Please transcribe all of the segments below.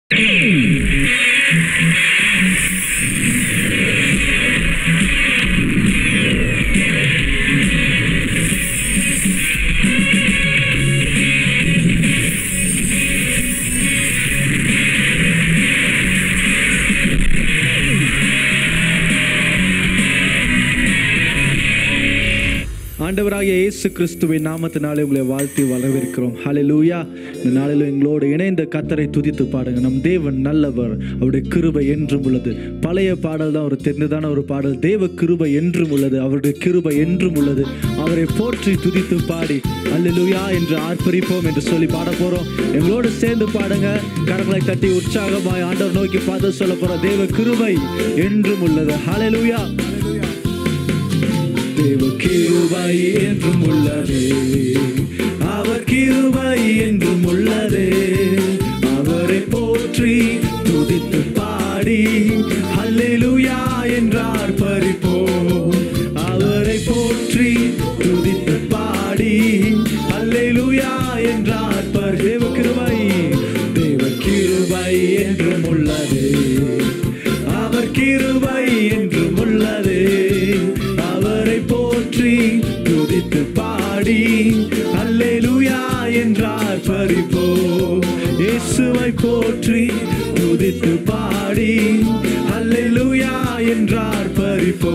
ஆண்டவராகிய இயேசு கிறிஸ்துவின் நாமத்தினாலே உங்களை வாழ்த்தி வரவேற்கிறோம் ஹalleluya இந்த நாளில் எங்களோடு இணைந்த கத்தரை துதித்து பாடுங்க நம் தேவன் நல்லவர் அவருடைய கிருபை என்றும் உள்ளது பழைய பாடல் தான் ஒரு தெரிந்ததான ஒரு பாடல் தேவ கிருபை என்றும் உள்ளது அவருடைய கிருபை என்றும் உள்ளது அவரை போற்றி துதித்து பாடி அல்லேலூயா என்று ஆர்ப்பரிப்போம் என்று சொல்லி பாட போறோம் எங்களோடு சேர்ந்து பாடுங்க கரங்களை தட்டி உற்சாகமாய் ஆண்டவர் நோக்கி பார்த்து சொல்ல போறோம் தேவ கிருபை என்றும் உள்ளது ஹalleluya தேவ கிருபை என்றும் உள்ளதே அவர் கிருபை என்றும் உள்ளதே அவரை போற்றி துதித்து பாடி ஹல்லேலூயா என்றார் பறிப்போம் அவரை போற்றி துதித்து பாடி ஹல்லேலூயா என்றார் பர் தேவ கிருபை தேவ கிருபை என்றும் உள்ளதே அவர் கிருபை என்றும் உள்ளதே அவரை போற்றி துதித்து பாடி அல்லேலூயா என்றார் பறிப்போ இயேசுவை போற்றி துதித்து பாடி அல்லேலூயா என்றார் பறிப்போ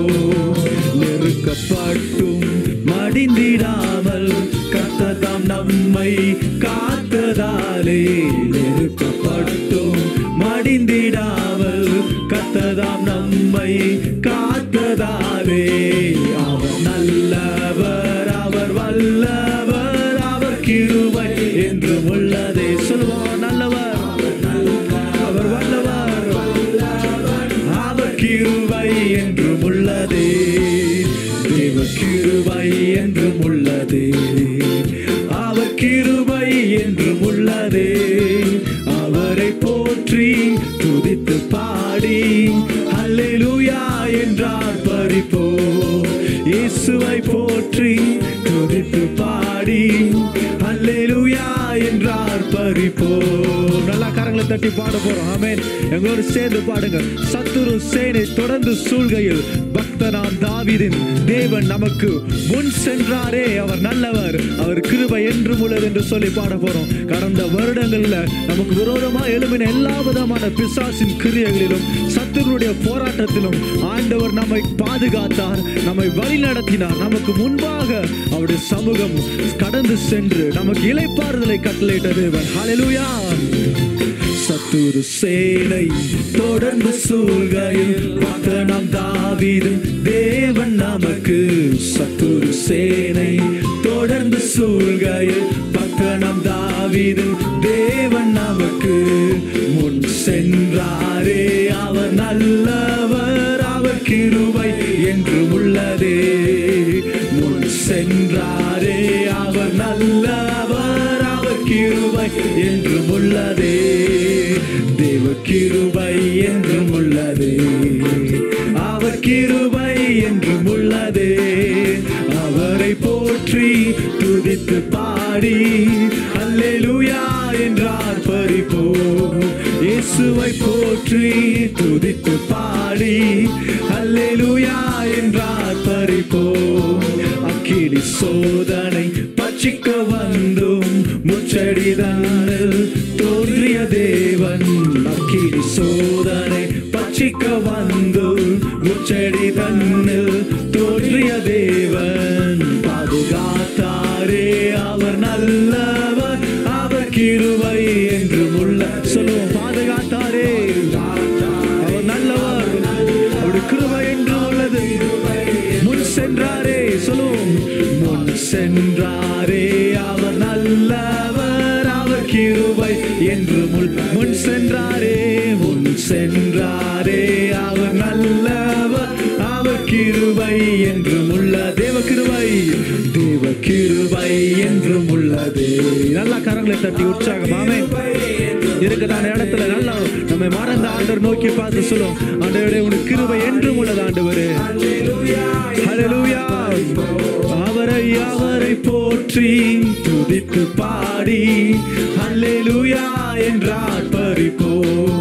நெருக்கப்பட்டும் மடிந்திடாமல் கத்ததாம் நம்மை காத்ததாலே நெருக்கப்பட்டும் மடிந்திடாமல் கத்ததாம் நம்மை காத்ததாலே அவர் நல்லவர் அவர் வல்லவர் அவர் கிருபை என்று உள்ளதே சொல்லுவோம் நல்லவர் அவர் வல்லவர் அவர் கிருபை என்றும் உள்ளதே தேவ கிருபை என்றும் உள்ளதே அவர் கிருபை என்றும் உள்ளதே அவரை போற்றி துதித்து பாடி அல்லேலூயா என்றார் பறிப்போ இயேசுவை போற்றி துதித்து பாடி அல்லேலூயா என்றார் பறிப்போ நல்லா கரங்களை தட்டி பாட போறோம் ஆமென் எங்களோடு சேர்ந்து பாடுங்க சத்துரு சேனை தொடர்ந்து சூழ்கையில் பக்தனாம் தாவீதின் தேவன் நமக்கு முன் சென்றாரே அவர் நல்லவர் அவர் கிருபை என்றும் உள்ளது என்று சொல்லி பாட போறோம் கடந்த வருடங்கள்ல நமக்கு விரோதமா எழும்பின எல்லா விதமான பிசாசின் கிரியைகளிலும் சத்துருடைய போராட்டத்திலும் ஆண்டவர் நம்மை பாதுகாத்தார் நம்மை வழி நடத்தினார் நமக்கு முன்பாக அவருடைய சமூகம் கடந்து சென்று நமக்கு இலைப்பாறுதலை கட்டளையிட்ட தேவன் ஹalleluya சத்துரு சேனை தொடர்ந்து சூழ்கையில் பக்தனாம் தாவீது தேவன் நமக்கு சத்துரு சேனை தொடர்ந்து சூழ்கையில் பக்தனாம் தாவீது தேவன் நமக்கு முன் சென்றாரே அவர் நல்லவர் அவர் கிருபை என்று உள்ளதே முன் சென்றாரே அவர் நல்லவர் அவர் கிருபை என்றும் உள்ளதே தேவ கிருபை என்றும் உள்ளதே அவர் கிருபை என்றும் உள்ளதே அவரை போற்றி துதித்து பாடி அல்லேலூயா என்றார் பறிப்போ இயேசுவை போற்றி துதித்து பாடி அல்லேலூயா என்றார் பறிப்போ அக்கினி சோதனை பச்சிக்க வந்தும் முச்சடிதானில் தோன்றிய தேவன் அக்கினி சோதனை பச்சிக்க வந்தும் முச்சடி தன்னில் தோன்றிய தேவன் பாதுகாத்தாரே அவர் நல்லவர் அவர் கிருபை என்று உள்ள சொல்லுவோம் பாதுகாத்தாரே அவர் நல்லவர் அவருடைய கிருபை என்று உள்ளது முன் சென்றாரே சொல்லுவோம் முன் சென்றாரே அவர் நல்லவர் அவர் கிருபை என்று முள்- முன் சென்றாரே முன் சென்றாரே அவர் நல்லவர் அவர் கிருபை என்றும் உள்ள தேவ கிருபை தேவ கிருபை என்றும் உள்ளது நல்லா கரங்களை தட்டி உற்சாகமாமே இருக்குதான இடத்துல நல்லா நம்மை மறந்த ஆண்டவர் நோக்கி பார்த்து சொல்லும் ஆண்டவரே உனக்கு கிருபை என்றும் உள்ளது ஆண்டவரே ஹalleluya அவரை அவரை போற்றி துதித்து பாடி ஹalleluya என்றார் பறிப்போ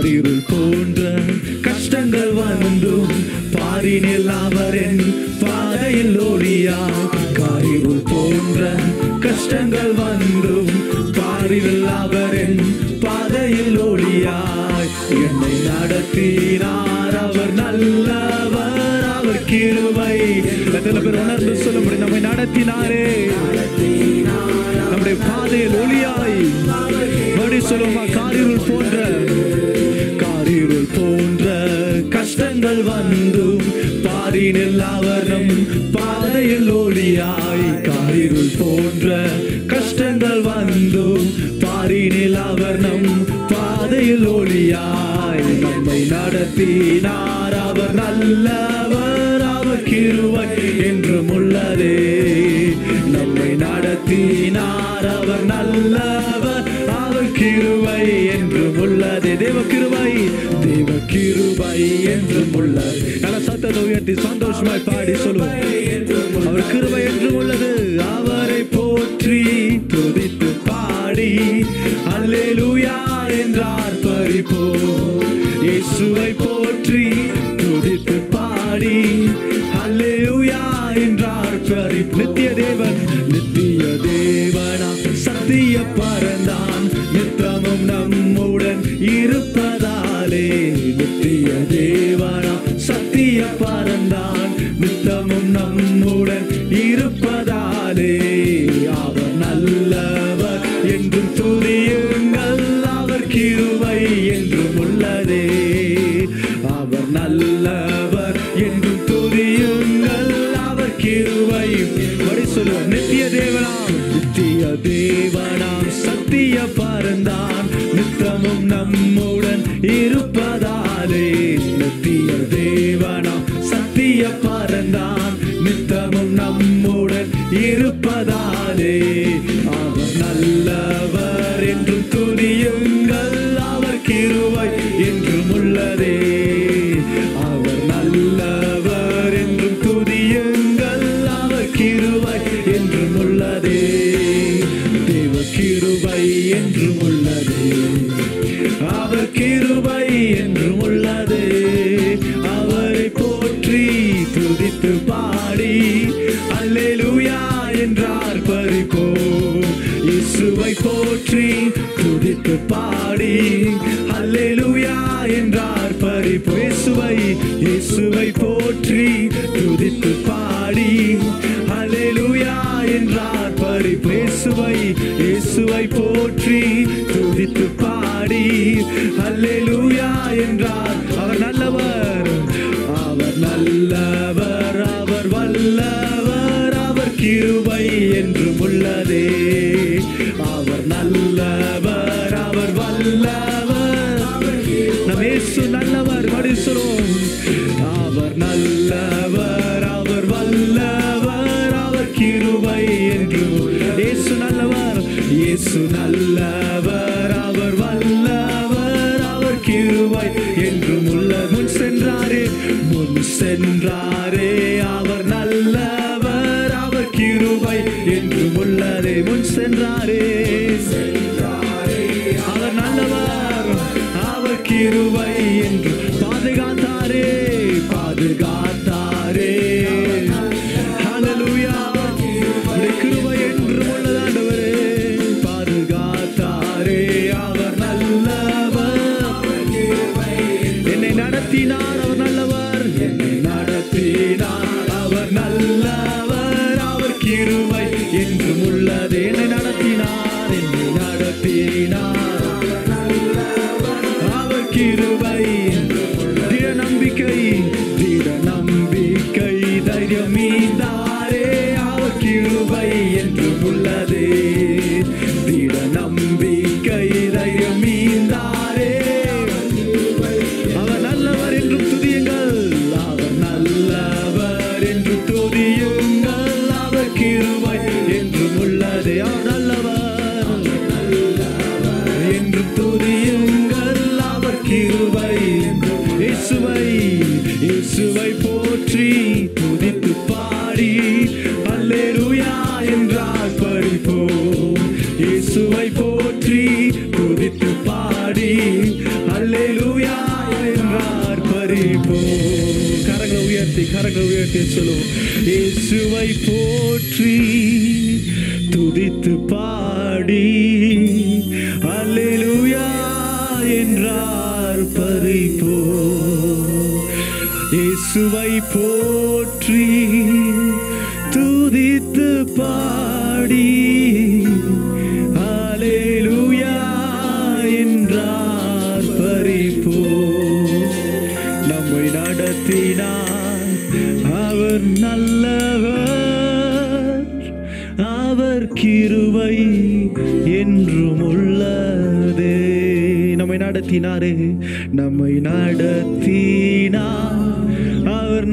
காரிருள் போன்ற கஷ்டங்கள் வந்தும் பாரினில் அவரின் பாதையில் ஒளியா காரிருள் போன்ற கஷ்டங்கள் வந்தும் பாரினில் அவரின் பாதையில் ஒளியாய் என்னை நடத்தினார் அவர் நல்லவர் அவர் கிருபை எத்தனை பேர் உணர்ந்து சொல்ல முடியும் நம்மை நடத்தினாரே நம்முடைய பாதையில் ஒளியாய் மறுபடி சொல்லுமா காரிருள் போன்ற காரிருள் போன்ற கஷ்டங்கள் வந்தும் பாரினில் அவர் நம் பாதையில் ஒளியாய் காரிருள் போன்ற கஷ்டங்கள் வந்தும் பாரினில் அவர் நம் பாதையில் ஒளியாய் நம்மை நடத்தினார் அவர் நல்லவர் அவர் கிருவை என்றும் உள்ளதே நம்மை நடத்தினார் அவர் நல்லவர் அவர் கிருவை என்றும் உள்ளதே தேவ கிருபை தேவ கிருபை என்றும் உள்ளது நல்ல சத்தத்தை உயர்த்தி சந்தோஷமாய் பாடி சொல்லுவோம் அவர் கிருபை என்றும் உள்ளது அவரை போற்றி துதித்து பாடி அல்லேலூயா என்றார் பறிப்போ இயேசுவை போற்றி துதித்து பாடி அல்லேலூயா என்றார் பறிப்பு நித்திய தேவன் நித்திய தேவனா சத்திய பரந்தான் நித்தமும் நம்முடன் இருப்பதாலே நித்திய தேவனா சத்திய பரந்தான் நித்தமும் நம்முடன் இருப்பதாலே அவர் நல்லவர் என்றும் துதியுங்கள் அவர் கிருபை என்றும் உள்ளதே அவர் நல்லவர் என்றும் துதியுங்கள் அவர் கிருபை வழி சொல்லுவோம் நித்திய தேவனாம் நித்திய தேவனாம் சத்திய பரந்தான் நித்தமும் நம்முடன் இருப்பதாலே நித்திய தேவனாம் சத்திய பரந்தான் நித்தமும் நம்முடன் இருப்பதாலே அவர் நல்லவர் என்றும் துதியுங்கள் அவர் கிருவை என்றும் உள்ளதே அவர் நல்லவர் என்றும் துதியுங்கள் அவர் கிருவை என்றும் உள்ளதே தேவ கிருபை என்றும் உள்ளதே அவர் கிருபை என்றும் உள்ளதே அவரை போற்றி துதித்து பாடி அல்லேலூயா என்றார் பறிப்போ இயேசுவை போற்றி துதித்து பாடி அல்லேலூயா என்றார் பறிப்போ இயேசுவை இயேசுவை போற்றி துதித்து பாடி அல்லேலூயா என்றார் பறிப்போ இயேசுவை இயேசுவை போற்றி துதித்து பாடி அல்லேலூயா என்றார் அவர் நல்லவர் அவர் நல்லவர் அவர் வல்லவர் அவர் கிருபை என்றும் உள்ளதே அவர் நல்லவர் அவர் வல்லவர் நம் இயேசு நல்லவர் மடி சொல்லுவோம் அவர் நல்லவர் அவர் வல்லவர் அவர் கிருபை என்றும் இயேசு நல்லவர் இயேசு நல்லவர் அவர் வல்லவர் அவர் கிருபை என்றும் உள்ள முன் சென்றாரே முன் சென்றாரே அவர் நல்லவர் அவர் கிருபை என்றும் உள்ளதே முன் சென்றாரே அவர் நல்லவர் அவர் கிருபை என்று பாதுகாத்தாரே பாதுகாத்தாரே ஹalleluya உம்முடைய கிருபை என்றும் உள்ளது ஆண்டவரே பாதுகாத்தாரே அவர் நல்லவர் என்னை நடத்தினார் அவர் நல்லவர் என்னை நடத்தினார் அவர் நல்லவர் அவர் கிருபை என்றும் உள்ளது என்னை நடத்தினார் என்னை நடத்தினார் அவர் கிருபை திட நம்பிக்கை திட நம்பிக்கை தைரியம் மீந்தாரே அவர் கிருபை என்றும் உள்ளதே திட நம்பிக்கை தைரியம் மீந்தாரே அவர் நல்லவர் என்றும் துதியுங்கள் அவர் நல்லவர் என்று துதியுங்கள் அவர் கிருபை என்றும் உள்ளதே அவர் நல்லவர் என்றும் துதியுங்கள் அவர் கிருபை இயேசுவை இயேசுவை போற்றி துதித்து பாடி அல்லேலூயா என்றார் படிப்போம் இயேசுவை போற்றி துதித்து பாடி அல்லேலூயா உயர்த்தி கரங்கள் உயர்த்தி சொல்லுவோம் இயேசுவை போற்றி துதித்து பாடி அல்லேலூயா என்றார் பறிப்போ இயேசுவை போற்றி துதித்து பாடி அல்லேலூயா என்றார் பறிப்போ நம்மை நடத்தினார் அவர் நல்லவர் அவர் கிருபை என்றும் உள்ளதே நம்மை நடத்தினாரே நம்மை நடத்தினார் அவர்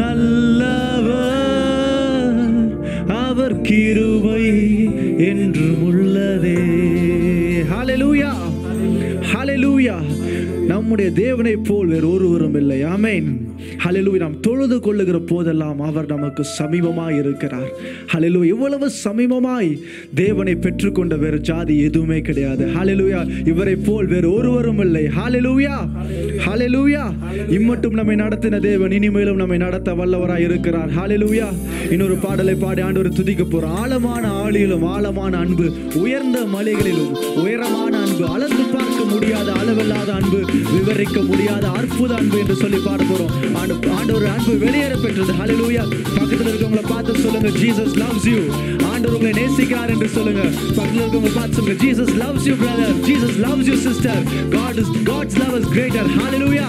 நல்லவர் அவர் கிருபை என்றும் உள்ளதே ஹalleluya ஹalleluya நம்முடைய தேவனை போல் வேறு ஒருவரும் இல்லை ஆமென் ஹalleluya நாம் தொழுது கொள்ளுகிற போதெல்லாம் அவர் நமக்கு சமீபமாய் இருக்கிறார் ஹalleluya இவ்வளவு சமீபமாய் தேவனை பெற்றுக்கொண்ட வேறு ஜாதி எதுவுமே கிடையாது ஹalleluya இவரை போல் வேறு ஒருவரும் இல்லை ஹalleluya ஹalleluya இம்மட்டும் நம்மை நடத்தின தேவன் இனிமேலும் நம்மை நடத்த வல்லவராய் இருக்கிறார் ஹalleluya இன்னொரு பாடலை பாடி ஆண்டவர் துதிக்க போறோம் ஆழமான ஆளியிலும் ஆழமான அன்பு உயர்ந்த மலைகளிலும் உயரமான அன்பு அளந்து பார்க்க முடியாத அளவில்லாத அன்பு விவரிக்க முடியாத அற்புத அன்பு என்று சொல்லி பாட போறோம் ஆண்டு ஆண்டவர் அன்பு வெளியேற பெற்றது ஹalleluya பக்கத்துல இருக்கவங்கள பார்த்து சொல்லுங்க ஜீசஸ் லவ்ஸ் யூ ஆண்டவர் உங்களை நேசிக்கிறார் என்று சொல்லுங்க பக்கத்துல இருக்கவங்க பார்த்து சொல்லுங்க Jesus loves you brother Jesus loves you sister God is God's love is greater ஹalleluya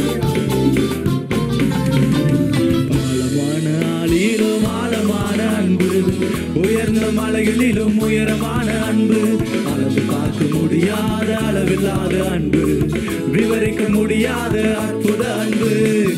ஆழமான ஆளியிலும் ஆழமான அன்பு உயர்ந்த மலைகளிலும் உயரமான அன்பு அளவு பார்க்க முடியாத அளவில்லாத அன்பு விவரிக்க முடியாத அற்புத அன்பு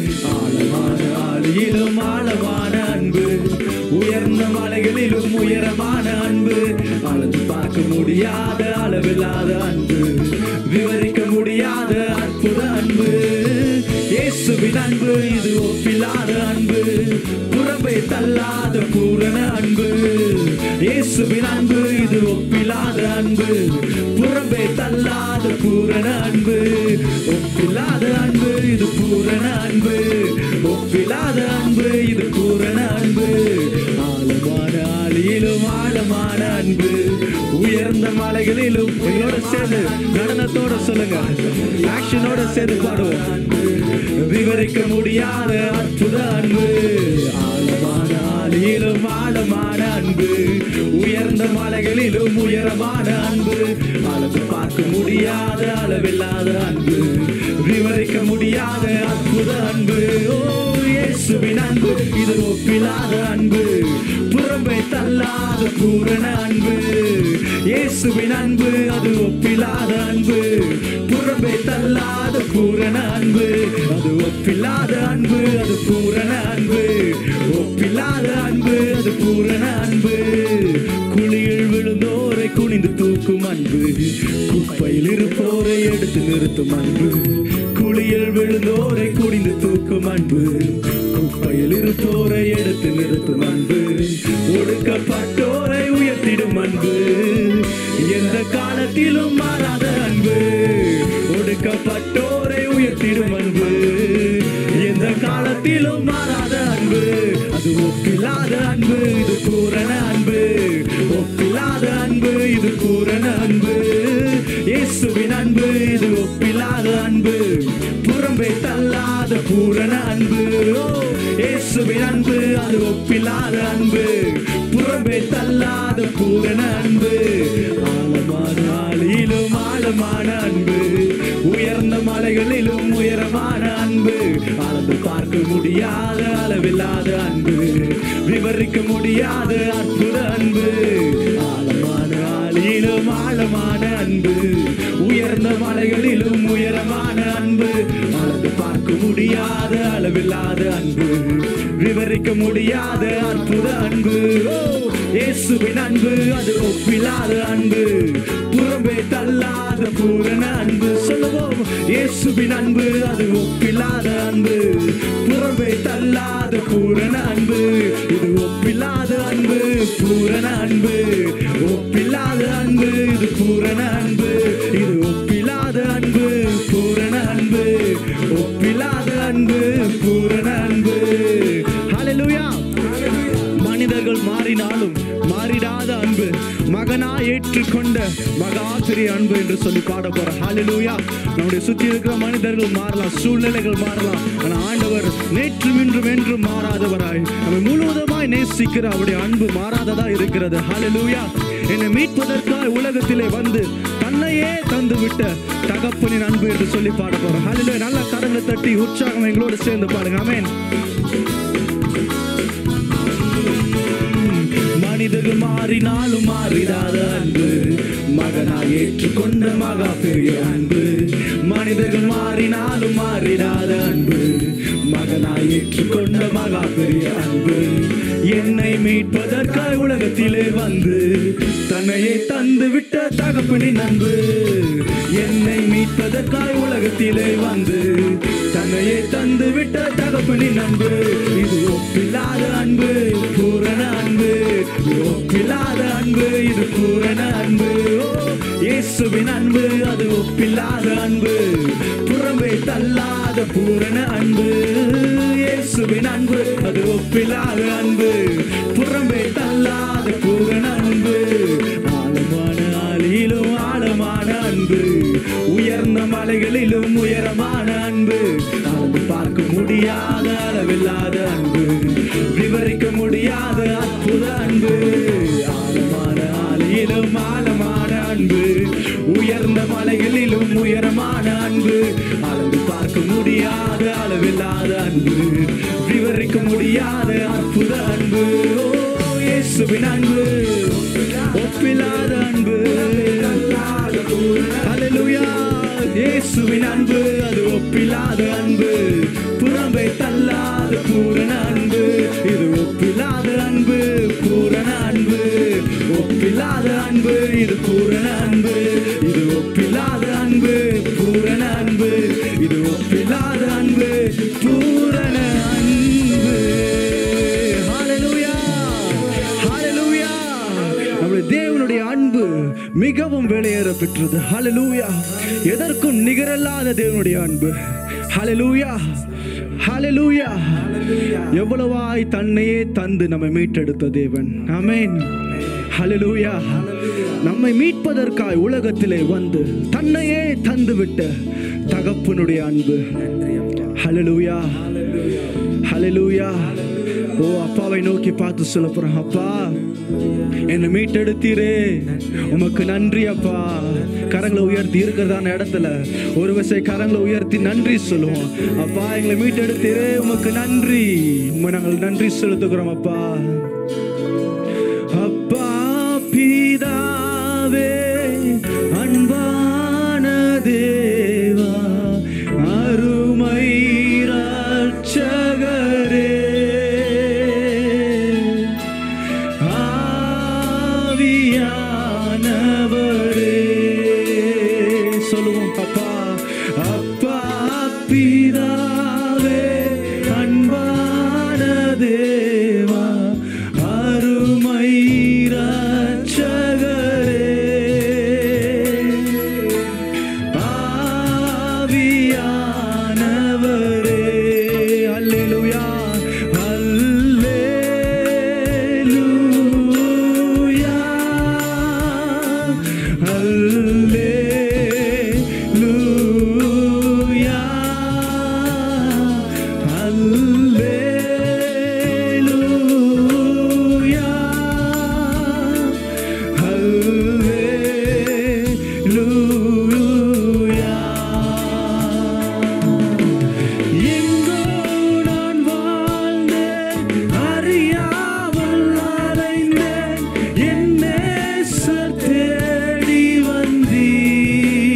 ஆழமான ஆளியிலும் ஆழமான அன்பு உயர்ந்த மலைகளிலும் உயரமான அன்பு அளவு பார்க்க முடியாத அளவில்லாத அன்பு விவரிக்க முடியாத அற்புத அன்பு இயேசுவின் அன்பு இது ஒப்பில்லாத அன்பு புறம்பை தள்ளாத பூரண அன்பு இயேசுவின் அன்பு இது ஒப்பில்லாத அன்பு புறம்பை தள்ளாத பூரண அன்பு ஒப்பில்லாத அன்பு இது பூரண அன்பு ஒப்பில்லாத அன்பு இது பூரண அன்பு ஆழமான ஆளியிலும் ஆழமான அன்பு உயர்ந்த மலைகளிலும் எங்களோட சேர்ந்து நடனத்தோட சொல்லுங்க ஆக்ஷனோட சேர்ந்து பாடுவோம் விவரிக்க முடியாத அற்புத அன்பு ஆழமான ஆளியிலும் ஆழமான அன்பு உயர்ந்த மலைகளிலும் உயரமான அன்பு அளவு பார்க்க முடியாத அளவில்லாத அன்பு விவரிக்க முடியாத அற்புத அன்பு ஓ இயேசுவின் அன்பு இது ஒப்பில்லாத அன்பு புறம்பை தள்ளாத பூரண அன்பு இயேசுவின் அன்பு அது ஒப்பில்லாத அன்பு புறம்பை தள்ளாத பூரண அன்பு அது ஒப்பில்லாத அன்பு அது பூரண அன்பு ஒப்பில்லாத அன்பு அது பூரண அன்பு குழியில் விழுந்தோரை குனிந்து தூக்கும் அன்பு குப்பையில் இருப்போரை எடுத்து நிறுத்தும் அன்பு குழியில் விழுந்தோரை குனிந்து தூக்கும் அன்பு குப்பையில் இருப்போரை எடுத்து நிறுத்தும் அன்பு ஒடுக்கப்பட்டோரை உயர்த்திடும் அன்பு எந்த காலத்திலும் மாறாத அன்பு ஒடுக்கப்பட்டோரை உயர்த்திடும் அன்பு எந்த காலத்திலும் மாறாத அன்பு அது ஒப்பில்லாத அன்பு இது பூரண அன்பு ஒப்பில்லாத அன்பு இது பூரண அன்பு இயேசுவின் அன்பு இது ஒப்பில்லாத அன்பு புறம்பே தள்ளாத பூரண அன்பு ஓ, இயேசுவின் அன்பு அது ஒப்பில்லாத அன்பு புறம்பே தள்ளாத பூரண அன்பு ஆழமான ஆளியிலும் ஆழமான அன்பு உயர்ந்த மலைகளிலும் உயரமான அன்பு அளந்து பார்க்க முடியாத அளவில்லாத அன்பு விவரிக்க முடியாத அற்புத அன்பு ஆழமான ஆளியிலும் ஆழமான அன்பு உயர்ந்த மலைகளிலும் உயரமான அன்பு அளந்து பார்க்க முடியாத அளவில்லாத அன்பு விவரிக்க முடியாத அற்புத அன்பு ஓ, இயேசுவின் அன்பு அது ஒப்பில்லாத அன்பு புறம்பே தள்ளாத பூரண அன்பு சொல்லுவோம் இயேசுவின் அன்பு அது ஒப்பில்லாத அன்பு புறம்பே தள்ளாத பூரண அன்பு இது ஒப்பில்லாத அன்பு பூரண அன்பு ஒப்பில்லாத அன்பு இது பூரண அன்பு இது ஒப்பில்லாத அன்பு பூரண அன்பு ஒப்பில்லாத அன்பு பூரண அன்பு மகா பெரிய அன்பு என்று சொல்லி பாட போறோம் ஹalleluya நம்முடைய சுத்தி இருக்கிற மனிதர்கள் மாறலாம் சூழ்நிலைகள் மாறலாம் ஆனா ஆண்டவர் நேற்றும் இன்றும் என்றும் மாறாதவராய் நம்மை முழுவதுமாய் நேசிக்கிற அவருடைய அன்பு மாறாததா இருக்கிறது ஹalleluya என்னை மீட்பதற்காய் உலகத்திலே வந்து தன்னையே தந்து விட்ட தகப்பனின் அன்பு என்று சொல்லி பாட போறோம் ஹalleluya நல்லா கரங்களை தட்டி உற்சாகம் எங்களோடு சேர்ந்து பாடுங்க ஆமென் மனிதர்கள் மாறினாலும் மாறிடாத அன்பு மகனாய் ஏற்றுக்கொண்ட மகா பெரிய அன்பு மனிதர்கள் மாறினாலும் மாறிடாத அன்பு மகனாய் ஏற்றுக்கொண்ட மகா பெரிய அன்பு என்னை மீட்பதற்காய் உலகத்திலே வந்து தன்னையே தந்து விட்ட தகப்பனின் அன்பு என்னை மீட்பதற்காய் உலகத்திலே வந்து தன்னையே தந்து விட்ட தகப்பனின் அன்பு இது ஒப்பில்லாத அன்பு பூரண அன்பு இது ஒப்பில்லாத அன்பு இது பூரண அன்பு ஓ, இயேசுவின் அன்பு அது ஒப்பில்லாத அன்பு புறம்பே தள்ளாத பூரண அன்பு இயேசுவின் அன்பு அது ஒப்பில்லாத அன்பு புறம்பே தள்ளாத பூரண அன்பு ஆழமான ஆளிலும் ஆழமான அன்பு உயர்ந்த மலைகளிலும் உயரமான அன்பு அளந்து பார்க்க முடியாத அளவில்லாத அன்பு விவரிக்க முடியாத அற்புத அன்பு ஆழமான ஆளியிலும் ஆழமான அன்பு உயர்ந்த மலைகளிலும் உயரமான அன்பு அளந்து பார்க்க முடியாத அளவில்லாத அன்பு விவரிக்க முடியாத அற்புத அன்பு ஓ இயேசுவின் அன்பு ஒப்பில்லாத அன்பு ஹalleluya இயேசுவின் அன்பு அது ஒப்பில்லாத அன்பு புறம்பை தள்ளாத பூரண அன்பு இது ஒப்பில்லாத அன்பு பூரண அன்பு ஒப்பில்லாத அன்பு இது பூரண அன்பு இது ஒப்பில்லாத அன்பு பூரண அன்பு இது ஒப்பில்லாத அன்பு பூரண அன்பு ஹalleluya ஹalleluya நம்முடைய தேவனுடைய அன்பு மிகவும் வெளியேற பெற்றது ஹalleluya எதற்கும் நிகரல்லாத தேவனுடைய அன்பு ஹalleluya ஹalleluya எவ்வளவாய் தன்னையே தந்து நம்மை மீட்டெடுத்த தேவன் ஆமென் ஹalleluya நம்மை மீட்பதற்காய் உலகத்திலே வந்து தன்னையே தந்து விட்ட தகப்பனுடைய அன்பு ஹalleluya ஹalleluya ஓ அப்பாவை நோக்கி பார்த்து சொல்ல போறேன் அப்பா என்னை மீட்டெடுத்தீரே உமக்கு நன்றி அப்பா கரங்களை உயர்த்தி இருக்கிறதான இடத்துல ஒரு விசை கரங்களை உயர்த்தி நன்றி சொல்லுவோம் அப்பா எங்களை மீட்டெடுத்தீரே உமக்கு நன்றி உண்மை நாங்கள் நன்றி செலுத்துகிறோம் அப்பா அப்பா பிதாவே அன்பான தேவா அருமை ரட்சகரே ஆவியானவரே சொல்லுவோம் அப்பா அப்பா பிதாவே அன்பான தேவா அருமை ரட்சகரே ஆவியானவரே அல்லேலூயா அல்லேலூயா அல்லேலூயா அல்லேலூயா அல்லேலூயா எங்கோ நான் வாழ்ந்தேன் அறியாமல் அலைந்தேன் என் நேசர் தேடி வந்தீர்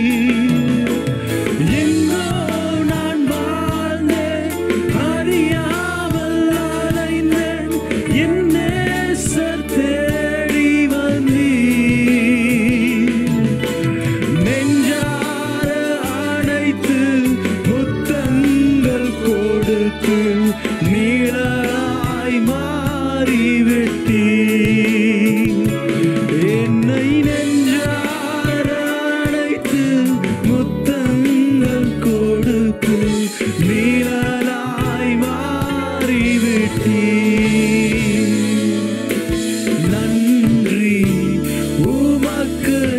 எங்கோ நான் வாழ்ந்தேன் அறியாமல் அலைந்தேன் என் நேசர் தேடி வந்தீர் நெஞ்சார அணைத்து புத்தங்கள் கொடுத்து நீளாய் மாறிவிட்டீ என்னை நெஞ்சார அணைத்து முத்தங்கள் கொடுத்து நீளாய் மாறிவிட்டீ நன்றி உமக்கு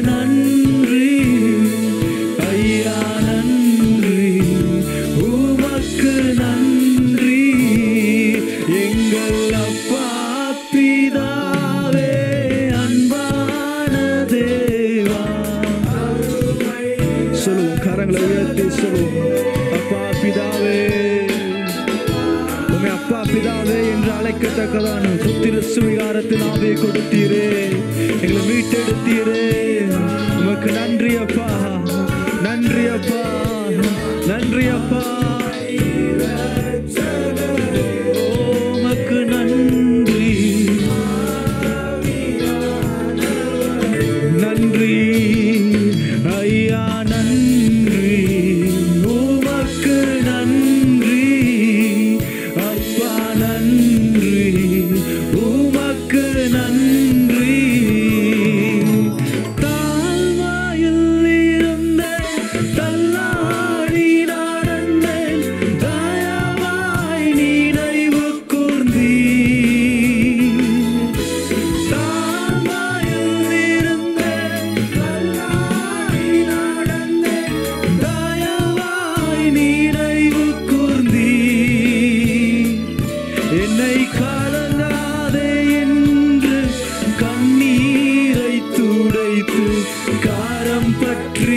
நன்றி சொல்லுவோம் அப்பா பிதாவே உண்மை அப்பா பிதாவே என்று அழைக்கத்தக்கதான புத்திர சுவிகாரத்தின் ஆவே கொடுத்தீரே எங்களை மீட்டெடுத்தீரே உமக்கு நன்றி அப்பா நன்றி அப்பா நன்றி அப்பா உமக்கு நன்றி நன்றி ஐயா நன்றி உமக்கு நன்றி அப்பா நன்றி உமக்கு நன்றி தாழ்வாயில் இருந்த தள்ளாடி நடந்தேன் தயவாய் நினைவு கூர்ந்தீர் தாழ்வாயில் இருந்தேன் தள்ளாடி நடந்தேன் தயவாய் நினைவு கூர்ந்தீர் என்னை கலங்காதே என்று கண்ணீரை துடைத்து காரம் பற்றி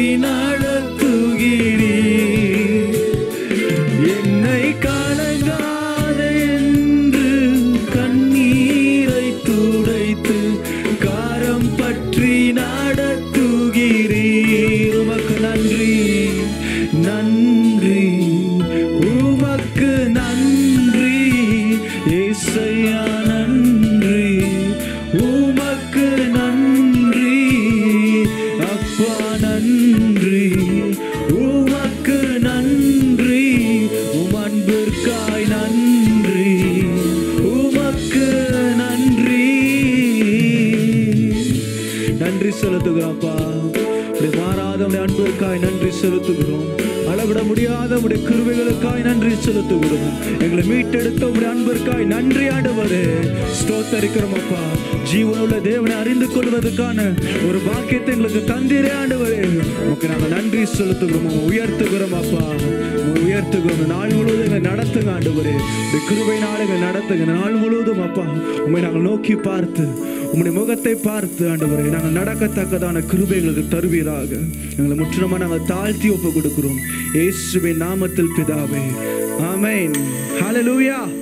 நடத்துகிறீர் என்னை கலங்காதே என்று கண்ணீரை துடைத்து காரம் பற்றி நடத்துகிறீர் உமக்கு நன்றி நன்றி உமக்கு நன்றி ஏசையா நன்றி உமக்கு நன்றி அப்பா நன்றி உமக்கு நன்றி உம் அன்பிற்காய் நன்றி உமக்கு நன்றி நன்றி செலுத்துகிறோம்ப்பா உடைய மாறாத உடைய அன்பிற்காய் நன்றி செலுத்துகிறோம் அளவிட முடியாத உடைய கிருபைகளுக்காய் நன்றி செலுத்துகிறோம் எங்களை மீட்டெடுத்த உடைய அன்பிற்காய் நன்றி ஆண்டவரே ஸ்தோத்தரிக்கிறோம் அப்பா ஜீவனுள்ள தேவனை அறிந்து கொள்வதற்கான ஒரு பாக்கியத்தை எங்களுக்கு தந்தீரே ஆண்டவரே உமக்கு நாங்கள் நன்றி செலுத்துகிறோம் உம்மை உயர்த்துகிறோம் அப்பா உம்மை உயர்த்துகிறோம் இந்த நாள் முழுவதும் எங்களை நடத்துங்க ஆண்டவரே உடைய கிருபை நாளுங்க நடத்துங்க இந்த நாள் முழுவதும் அப்பா உண்மை நாங்கள் நோக்கி பார்த்து உம்முடைய முகத்தை பார்த்து ஆண்டவரே நாங்கள் நடக்கத்தக்கதான கிருபை எங்களுக்கு தருவீராக எங்களை முற்றிலுமா நாங்கள் தாழ்த்தி ஒப்பு கொடுக்கிறோம் இயேசுவின் நாமத்தில் பிதாவே ஆமென் ஹalleluya